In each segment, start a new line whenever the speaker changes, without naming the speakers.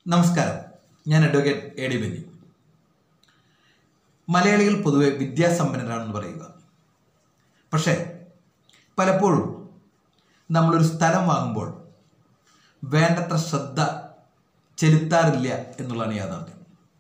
നമസ്കാരം ഞാൻ advocate A D Benny മലയാളികൾ പൊതുവെ വിദ്യാസമ്പന്നരാണെന്ന് പറയുക പക്ഷേ പലപ്പോഴും നമ്മളൊരു സ്ഥലം വാങ്ങുമ്പോൾ വേണ്ടത്ര ശ്രദ്ധ ചെലുത്താറില്ല എന്നുള്ളതാണ് യാഥാർത്ഥ്യം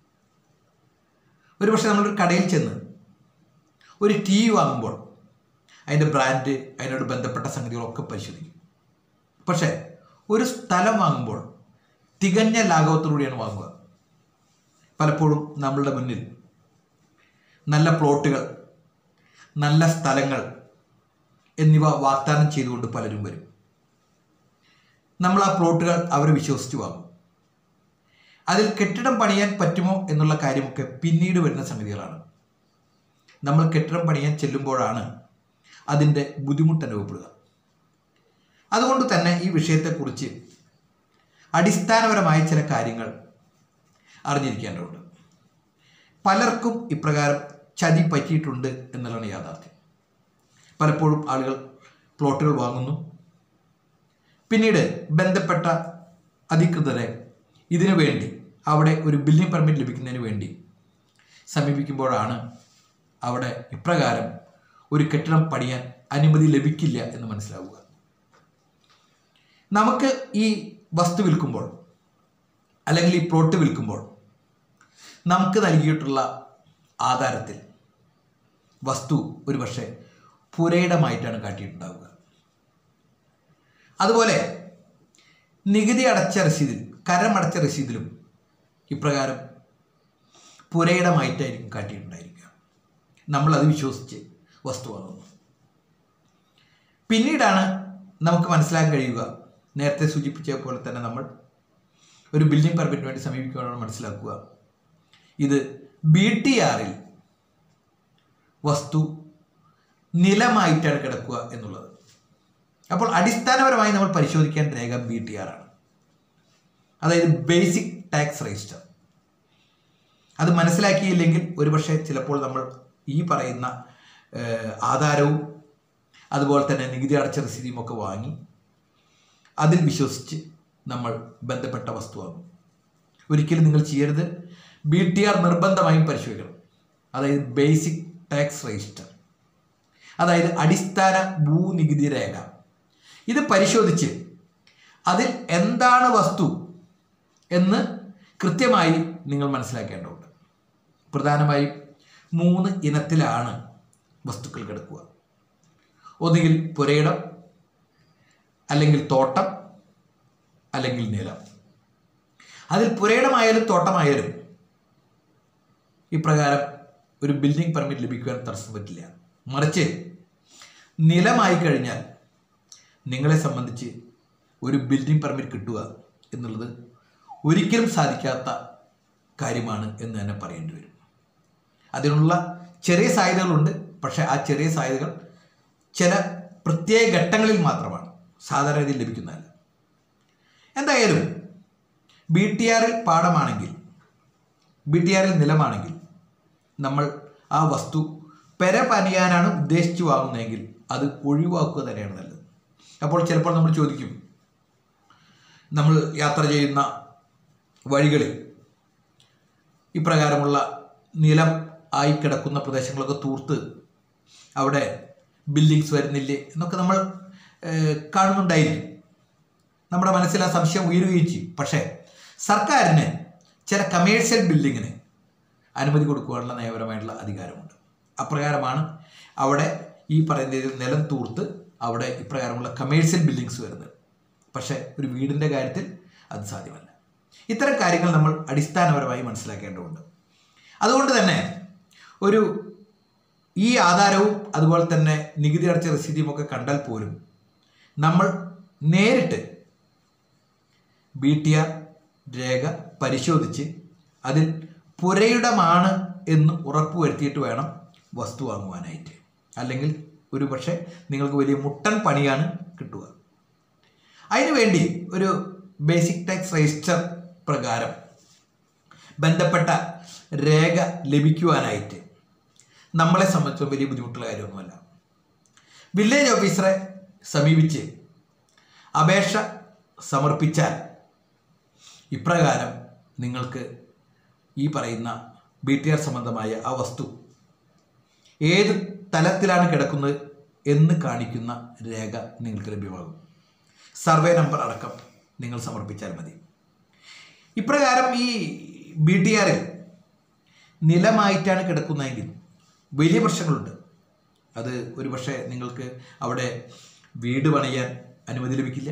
ഒരു പക്ഷേ നമ്മളൊരു കടയിൽ ചെന്ന് ഒരു ടി വി വാങ്ങുമ്പോൾ അതിൻ്റെ ബ്രാൻഡ് അതിനോട് ബന്ധപ്പെട്ട സംഗതികളൊക്കെ പരിശോധിക്കും പക്ഷേ ഒരു സ്ഥലം വാങ്ങുമ്പോൾ തികഞ്ഞ ലാഘവത്തോടുകൂടിയാണ് വാങ്ങുക പലപ്പോഴും നമ്മളുടെ മുന്നിൽ നല്ല പ്ലോട്ടുകൾ നല്ല സ്ഥലങ്ങൾ എന്നിവ വാഗ്ദാനം ചെയ്തുകൊണ്ട് പലരും വരും നമ്മൾ ആ പ്ലോട്ടുകൾ അവരെ വിശ്വസിച്ച് വാങ്ങും അതിൽ കെട്ടിടം പണിയാൻ പറ്റുമോ എന്നുള്ള കാര്യമൊക്കെ പിന്നീട് വരുന്ന സംഗതികളാണ് നമ്മൾ കെട്ടിടം പണിയാൻ ചെല്ലുമ്പോഴാണ് അതിൻ്റെ ബുദ്ധിമുട്ട് അനുഭവപ്പെടുക അതുകൊണ്ട് തന്നെ ഈ വിഷയത്തെക്കുറിച്ച് അടിസ്ഥാനപരമായ ചില കാര്യങ്ങൾ അറിഞ്ഞിരിക്കേണ്ടതുണ്ട് പലർക്കും ഇപ്രകാരം ചതി പറ്റിയിട്ടുണ്ട് എന്നുള്ളതാണ് യാഥാർത്ഥ്യം പലപ്പോഴും ആളുകൾ പ്ലോട്ടുകൾ വാങ്ങുന്നു പിന്നീട് ബന്ധപ്പെട്ട അധികൃതരെ ഇതിനു വേണ്ടി അവിടെ ഒരു ബിൽഡിംഗ് പെർമിറ്റ് ലഭിക്കുന്നതിന് വേണ്ടി സമീപിക്കുമ്പോഴാണ് അവിടെ ഇപ്രകാരം ഒരു കെട്ടിടം പണിയാൻ അനുമതി ലഭിക്കില്ല എന്ന് മനസ്സിലാവുക നമുക്ക് ഈ വസ്തു വിൽക്കുമ്പോൾ അല്ലെങ്കിൽ ഈ പ്ലോട്ട് വിൽക്കുമ്പോൾ നമുക്ക് നൽകിയിട്ടുള്ള ആധാരത്തിൽ വസ്തു ഒരു പക്ഷേ പുരയിടമായിട്ടാണ് കാട്ടിയിട്ടുണ്ടാവുക അതുപോലെ നികുതി അടച്ച രസീതിൽ കരമടച്ച രസീതിലും ഇപ്രകാരം പുരയിടമായിട്ടായിരിക്കും കാട്ടിയിട്ടുണ്ടായിരിക്കുക നമ്മളത് വിശ്വസിച്ച് വസ്തു വാങ്ങുന്നു പിന്നീടാണ് നമുക്ക് മനസ്സിലാക്കാൻ കഴിയുക നേരത്തെ സൂചിപ്പിച്ച പോലെ തന്നെ നമ്മൾ ഒരു ബിൽഡിംഗ് പെർമിറ്റിന് വേണ്ടി സമീപിക്കുമ്പോഴാണ് മനസ്സിലാക്കുക ഇത് ബി ടി ആറിൽ വസ്തു നിലമായിട്ടാണ് കിടക്കുക എന്നുള്ളത് അപ്പോൾ അടിസ്ഥാനപരമായി നമ്മൾ പരിശോധിക്കേണ്ട രേഖ ബി ടി ആർ ആണ് അതായത് ബേസിക് ടാക്സ് രജിസ്റ്റർ അത് മനസ്സിലാക്കിയില്ലെങ്കിൽ ഒരുപക്ഷെ ചിലപ്പോൾ നമ്മൾ ഈ പറയുന്ന ഏഹ്, ആധാരവും അതുപോലെ തന്നെ നികുതി അടച്ച രസീതിയും ഒക്കെ വാങ്ങി അതിൽ വിശ്വസിച്ച് നമ്മൾ ബന്ധപ്പെട്ട വസ്തുവാകും ഒരിക്കലും നിങ്ങൾ ചെയ്യരുത് ബി ടി ആർ നിർബന്ധമായും പരിശോധിക്കണം അതായത് ബേസിക് ടാക്സ് രജിസ്റ്റർ അതായത് അടിസ്ഥാന ഭൂനികുതി രേഖ ഇത് പരിശോധിച്ച് അതിൽ എന്താണ് വസ്തു എന്ന് കൃത്യമായി നിങ്ങൾ മനസ്സിലാക്കേണ്ടതുണ്ട് പ്രധാനമായും മൂന്ന് ഇനത്തിലാണ് വസ്തുക്കൾ കിടക്കുക ഒന്നുകിൽ പുരയിടം അല്ലെങ്കിൽ തോട്ടം അല്ലെങ്കിൽ നിലം അതിൽ പുരയിടമായാലും തോട്ടമായാലും ഇപ്രകാരം ഒരു ബിൽഡിംഗ് പെർമിറ്റ് ലഭിക്കുവാൻ തടസ്സം പറ്റില്ല മറിച്ച് നിലമായി കഴിഞ്ഞാൽ നിങ്ങളെ സംബന്ധിച്ച് ഒരു ബിൽഡിംഗ് പെർമിറ്റ് കിട്ടുക എന്നുള്ളത് ഒരിക്കലും സാധിക്കാത്ത കാര്യമാണ് എന്ന് തന്നെ പറയേണ്ടി വരും അതിനുള്ള ചെറിയ സാധ്യതകളുണ്ട് പക്ഷേ ആ ചെറിയ സാധ്യതകൾ ചില പ്രത്യേക ഘട്ടങ്ങളിൽ മാത്രമാണ് സാധാരണ രീതിയിൽ ലഭിക്കുന്നതല്ല എന്തായാലും ബി ടി ആറിൽ പാടമാണെങ്കിൽ ബി ടി ആറിൽ നിലമാണെങ്കിൽ നമ്മൾ ആ വസ്തു പെര പണിയാനാണ് ഉദ്ദേശിച്ച് വാങ്ങുന്നതെങ്കിൽ അത് ഒഴിവാക്കുക തന്നെയാണ് നല്ലത് അപ്പോൾ ചിലപ്പോൾ നമ്മൾ ചോദിക്കും നമ്മൾ യാത്ര ചെയ്യുന്ന വഴികളിൽ ഇപ്രകാരമുള്ള നിലം ആയി കിടക്കുന്ന പ്രദേശങ്ങളൊക്കെ തൂർത്ത് അവിടെ ബിൽഡിങ്സ് വരുന്നില്ലേ എന്നൊക്കെ നമ്മൾ ഏഹ്, കാണുന്നുണ്ടായിരിക്കും നമ്മുടെ മനസ്സിൽ ആ സംശയം ഉയരുകയും ചെയ്യും പക്ഷേ സർക്കാരിന് ചില കമേഴ്ഷ്യൽ ബിൽഡിങ്ങിന് അനുമതി കൊടുക്കുവാനുള്ള നയപരമായിട്ടുള്ള അധികാരമുണ്ട് അപ്രകാരമാണ് അവിടെ ഈ പറയുന്ന രീതിയിൽ നിലം തൂർത്ത് അവിടെ ഇപ്രകാരമുള്ള കമേഴ്ഷ്യൽ ബിൽഡിങ്സ് വരുന്നത് പക്ഷേ ഒരു വീടിൻ്റെ കാര്യത്തിൽ അത് സാധ്യമല്ല ഇത്തരം കാര്യങ്ങൾ നമ്മൾ അടിസ്ഥാനപരമായി മനസ്സിലാക്കേണ്ടതുണ്ട് അതുകൊണ്ട് തന്നെ ഒരു ഈ ആധാരവും അതുപോലെ തന്നെ നികുതി അടച്ച രസീതിയും ഒക്കെ കണ്ടാൽ പോലും നമ്മൾ നേരിട്ട് ബി ടി ആർ രേഖ പരിശോധിച്ച് അതിൽ പുരയിടമാണ് എന്ന് ഉറപ്പുവരുത്തിയിട്ട് വേണം വസ്തു വാങ്ങുവാനായിട്ട് അല്ലെങ്കിൽ ഒരു പക്ഷേ നിങ്ങൾക്ക് വലിയ മുട്ടൻ പണിയാണ് കിട്ടുക അതിനുവേണ്ടി ഒരു ബേസിക് ടാക്സ് രജിസ്റ്റർ പ്രകാരം ബന്ധപ്പെട്ട രേഖ ലഭിക്കുവാനായിട്ട് നമ്മളെ സംബന്ധിച്ചും വലിയ ബുദ്ധിമുട്ടുള്ള കാര്യമൊന്നുമല്ല വില്ലേജ് ഓഫീസറെ സമീപിച്ച് അപേക്ഷ സമർപ്പിച്ചാൽ ഇപ്രകാരം നിങ്ങൾക്ക് ഈ പറയുന്ന ബി ടി ആർ സംബന്ധമായ ആ വസ്തു ഏത് തലത്തിലാണ് കിടക്കുന്നത് എന്ന് കാണിക്കുന്ന രേഖ നിങ്ങൾക്ക് ലഭ്യമാകും സർവേ നമ്പർ അടക്കം നിങ്ങൾ സമർപ്പിച്ചാൽ മതി ഇപ്രകാരം ഈ ബി ടി ആറിൽ നിലമായിട്ടാണ് കിടക്കുന്നതെങ്കിൽ വലിയ പ്രശ്നങ്ങളുണ്ട് അത് ഒരു പക്ഷേ നിങ്ങൾക്ക് അവിടെ വീട് പണിയാൻ അനുമതി ലഭിക്കില്ല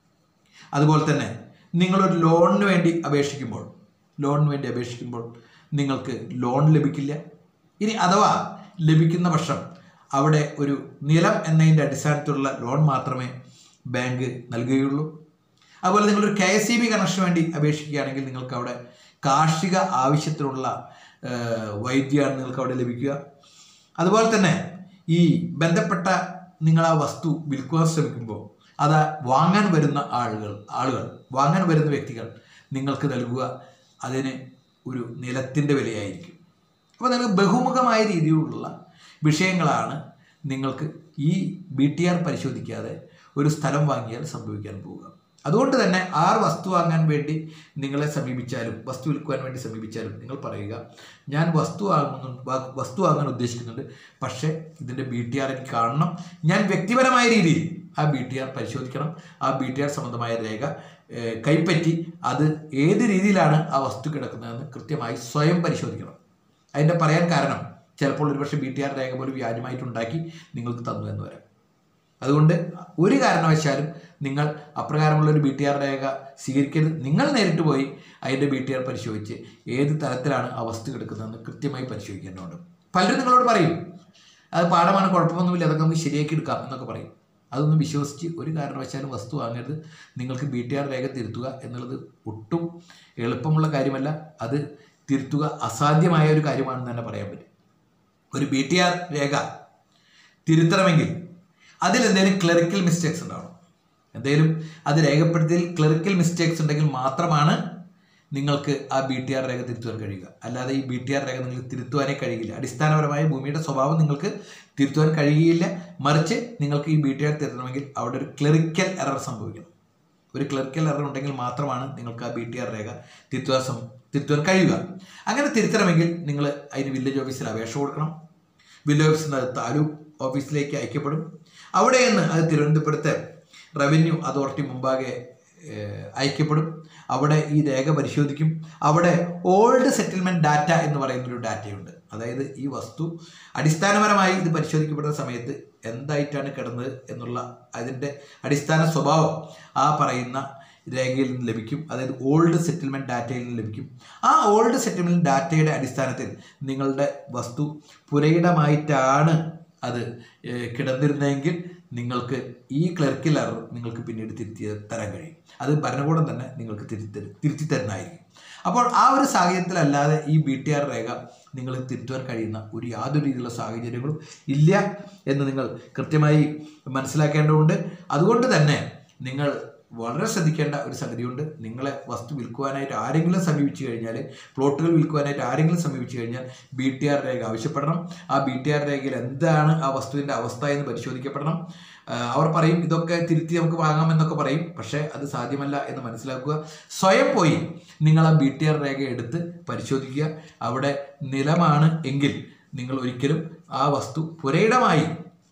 അതുപോലെ തന്നെ നിങ്ങളൊരു ലോണിന് വേണ്ടി അപേക്ഷിക്കുമ്പോൾ ലോണിന് വേണ്ടി അപേക്ഷിക്കുമ്പോൾ നിങ്ങൾക്ക് ലോൺ ലഭിക്കില്ല ഇനി അഥവാ ലഭിക്കുന്ന പക്ഷം അവിടെ ഒരു നിലം എന്നതിൻ്റെ അടിസ്ഥാനത്തിലുള്ള ലോൺ മാത്രമേ ബാങ്ക് നൽകുകയുള്ളൂ അതുപോലെ നിങ്ങളൊരു കെ എസ് ഇ ബി കണക്ഷന് വേണ്ടി അപേക്ഷിക്കുകയാണെങ്കിൽ നിങ്ങൾക്ക് അവിടെ കാർഷിക ആവശ്യത്തിനുള്ള ഏഹ്, വൈദ്യമാണ് നിങ്ങൾക്ക് അവിടെ ലഭിക്കുക അതുപോലെ തന്നെ ഈ ബന്ധപ്പെട്ട നിങ്ങൾ ആ വസ്തു വിൽക്കുവാൻ ശ്രമിക്കുമ്പോൾ അത് വാങ്ങാൻ വരുന്ന ആളുകൾ ആളുകൾ വാങ്ങാൻ വരുന്ന വ്യക്തികൾ നിങ്ങൾക്ക് നൽകുക അതിന് ഒരു നിലത്തിൻ്റെ വിലയായിരിക്കും അപ്പോൾ നിങ്ങൾക്ക് ബഹുമുഖമായ രീതിയിലുള്ള വിഷയങ്ങളാണ് നിങ്ങൾക്ക് ഈ ബി ടി ആർ പരിശോധിക്കാതെ ഒരു സ്ഥലം വാങ്ങിയാൽ സംഭവിക്കാൻ പോവുക അതുകൊണ്ട് തന്നെ ആർ വസ്തു വാങ്ങാൻ വേണ്ടി നിങ്ങളെ സമീപിച്ചാലും വസ്തു വിൽക്കുവാൻ വേണ്ടി സമീപിച്ചാലും നിങ്ങൾ പറയുക ഞാൻ വസ്തു വാങ്ങുന്നു വാ- വസ്തു വാങ്ങാൻ ഉദ്ദേശിക്കുന്നുണ്ട് പക്ഷേ ഇതിൻ്റെ ബി ടി ആർ എനിക്ക് കാണണം ഞാൻ വ്യക്തിപരമായ രീതിയിൽ ആ ബി ടി ആർ പരിശോധിക്കണം ആ ബി ടി ആർ സംബന്ധമായ രേഖ ഏഹ്, കൈപ്പറ്റി അത് ഏത് രീതിയിലാണ് ആ വസ്തു കിടക്കുന്നതെന്ന് കൃത്യമായി സ്വയം പരിശോധിക്കണം അതിൻ്റെ പറയാൻ കാരണം ചിലപ്പോൾ ഒരുപക്ഷെ ബി ടി ആർ രേഖ പോലും വ്യാജമായിട്ടുണ്ടാക്കി നിങ്ങൾക്ക് തന്നു എന്ന് വരാം അതുകൊണ്ട് ഒരു കാരണവശാലും നിങ്ങൾ അപ്രകാരമുള്ള ഒരു ബി ടി ആർ രേഖ സ്വീകരിക്കരുത് നിങ്ങൾ നേരിട്ട് പോയി അതിൻ്റെ ബി ടി ആർ പരിശോധിച്ച് ഏത് തരത്തിലാണ് ആ വസ്തു കിടക്കുന്നതെന്ന് കൃത്യമായി പരിശോധിക്കേണ്ടതുണ്ട് പലരും നിങ്ങളോട് പറയും അത് പാഠമാണ് കുഴപ്പമൊന്നുമില്ല അതൊക്കെ നമുക്ക് ശരിയാക്കി എടുക്കാം എന്നൊക്കെ പറയും അതൊന്നും വിശ്വസിച്ച് ഒരു കാരണവശാലും വസ്തു വാങ്ങരുത് നിങ്ങൾക്ക് ബി ടി ആർ രേഖ തിരുത്തുക എന്നുള്ളത് ഒട്ടും എളുപ്പമുള്ള കാര്യമല്ല അത് തിരുത്തുക അസാധ്യമായ ഒരു കാര്യമാണെന്ന് തന്നെ പറയാൻ പറ്റും ഒരു ബി ടി ആർ രേഖ തിരുത്തണമെങ്കിൽ അതിൽ എന്തെങ്കിലും ക്ലറിക്കൽ മിസ്റ്റേക്സ് ഉണ്ടാവണം എന്തെങ്കിലും അത് രേഖപ്പെടുത്തിയതിൽ ക്ലറിക്കൽ മിസ്റ്റേക്സ് ഉണ്ടെങ്കിൽ മാത്രമാണ് നിങ്ങൾക്ക് ആ ബി ടി ആർ രേഖ തിരുത്തുവാൻ കഴിയുക അല്ലാതെ ഈ ബി ടി ആർ രേഖ നിങ്ങൾക്ക് തിരുത്തുവാനേ കഴിയില്ല അടിസ്ഥാനപരമായ ഭൂമിയുടെ സ്വഭാവം നിങ്ങൾക്ക് തിരുത്തുവാൻ കഴിയുകയില്ല മറിച്ച് നിങ്ങൾക്ക് ഈ ബി ടി ആർ തിരുത്തണമെങ്കിൽ അവിടെ ഒരു ക്ലറിക്കൽ എറർ സംഭവിക്കണം ഒരു ക്ലറിക്കൽ എറർ ഉണ്ടെങ്കിൽ മാത്രമാണ് നിങ്ങൾക്ക് ആ ബി ടി ആർ രേഖ തിരുത്തുവാൻ സം തിരുത്തുവാൻ കഴിയുക അങ്ങനെ തിരുത്തണമെങ്കിൽ നിങ്ങൾ അതിന് വില്ലേജ് ഓഫീസിൽ അപേക്ഷ കൊടുക്കണം വില്ലേജ് ഓഫീസിൽ നിന്ന് അത് താലൂക്ക് ഓഫീസിലേക്ക് അയക്കപ്പെടും അവിടെ നിന്ന് അത് തിരുവനന്തപുരത്തെ റവന്യൂ അതോറിറ്റി മുമ്പാകെ ഏഹ്, അയക്കപ്പെടും അവിടെ ഈ രേഖ പരിശോധിക്കും അവിടെ ഓൾഡ് സെറ്റിൽമെൻറ്റ് ഡാറ്റ എന്ന് പറയുന്നൊരു ഡാറ്റയുണ്ട് അതായത് ഈ വസ്തു അടിസ്ഥാനപരമായി ഇത് പരിശോധിക്കപ്പെടുന്ന സമയത്ത് എന്തായിട്ടാണ് കിടന്നത് എന്നുള്ള അതിൻ്റെ അടിസ്ഥാന സ്വഭാവം ആ പറയുന്ന രേഖയിൽ നിന്ന് ലഭിക്കും അതായത് ഓൾഡ് സെറ്റിൽമെൻറ്റ് ഡാറ്റയിൽ നിന്ന് ലഭിക്കും ആ ഓൾഡ് സെറ്റിൽമെൻറ്റ് ഡാറ്റയുടെ അടിസ്ഥാനത്തിൽ നിങ്ങളുടെ വസ്തു പുരയിടമായിട്ടാണ് അത് ഏഹ്, കിടന്നിരുന്നതെങ്കിൽ നിങ്ങൾക്ക് ഈ ക്ലർക്കിൽ എറർ നിങ്ങൾക്ക് പിന്നീട് തിരുത്തി തരാൻ കഴിയും അത് ഭരണകൂടം തന്നെ നിങ്ങൾക്ക് തിരുത്തി തിരുത്തി തരുന്നതായിരിക്കും അപ്പോൾ ആ ഒരു സാഹചര്യത്തിലല്ലാതെ ഈ ബി ടി ആർ രേഖ നിങ്ങൾ തിരുത്തുവാൻ കഴിയുന്ന ഒരു യാതൊരു രീതിയിലുള്ള സാഹചര്യങ്ങളും ഇല്ല എന്ന് നിങ്ങൾ കൃത്യമായി മനസ്സിലാക്കേണ്ടതുണ്ട് അതുകൊണ്ട് തന്നെ നിങ്ങൾ വളരെ ശ്രദ്ധിക്കേണ്ട ഒരു സംഗതിയുണ്ട് നിങ്ങളെ വസ്തു വിൽക്കുവാനായിട്ട് ആരെങ്കിലും സമീപിച്ചു കഴിഞ്ഞാൽ പ്ലോട്ടുകൾ വിൽക്കുവാനായിട്ട് ആരെങ്കിലും സമീപിച്ചു കഴിഞ്ഞാൽ ബി ടി ആർ രേഖ ആവശ്യപ്പെടണം ആ ബി ടി ആർ രേഖയിൽ എന്താണ് ആ വസ്തുവിൻ്റെ അവസ്ഥ എന്ന് പരിശോധിക്കപ്പെടണം ആ, അവർ പറയും ഇതൊക്കെ തിരുത്തി നമുക്ക് വാങ്ങാമെന്നൊക്കെ പറയും പക്ഷേ അത് സാധ്യമല്ല എന്ന് മനസ്സിലാക്കുക സ്വയം പോയി നിങ്ങൾ ആ ബി ടി ആർ രേഖ എടുത്ത് പരിശോധിക്കുക അവിടെ നിലമാണ് എങ്കിൽ നിങ്ങൾ ഒരിക്കലും ആ വസ്തു പുരയിടമായി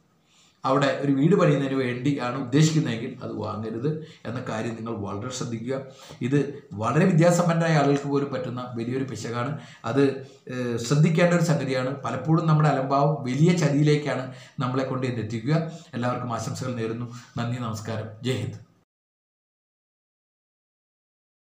അവിടെ ഒരു വീട് പണിയുന്നതിന് വേണ്ടിയാണ് ഉദ്ദേശിക്കുന്നതെങ്കിൽ അത് വാങ്ങരുത് എന്ന കാര്യം നിങ്ങൾ വളരെ ശ്രദ്ധിക്കുക ഇത് വളരെ വിദ്യാസമ്പന്നരായ ആളുകൾക്ക് പോലും പറ്റുന്ന വലിയൊരു പിശകാണ് അത് ഏഹ്, ശ്രദ്ധിക്കേണ്ട ഒരു സംഗതിയാണ് പലപ്പോഴും നമ്മുടെ അലംഭാവം വലിയ ചതിയിലേക്കാണ് നമ്മളെ കൊണ്ട് എത്തിക്കുക എല്ലാവർക്കും ആശംസകൾ നേരുന്നു നന്ദി നമസ്കാരം ജയ് ഹിന്ദ്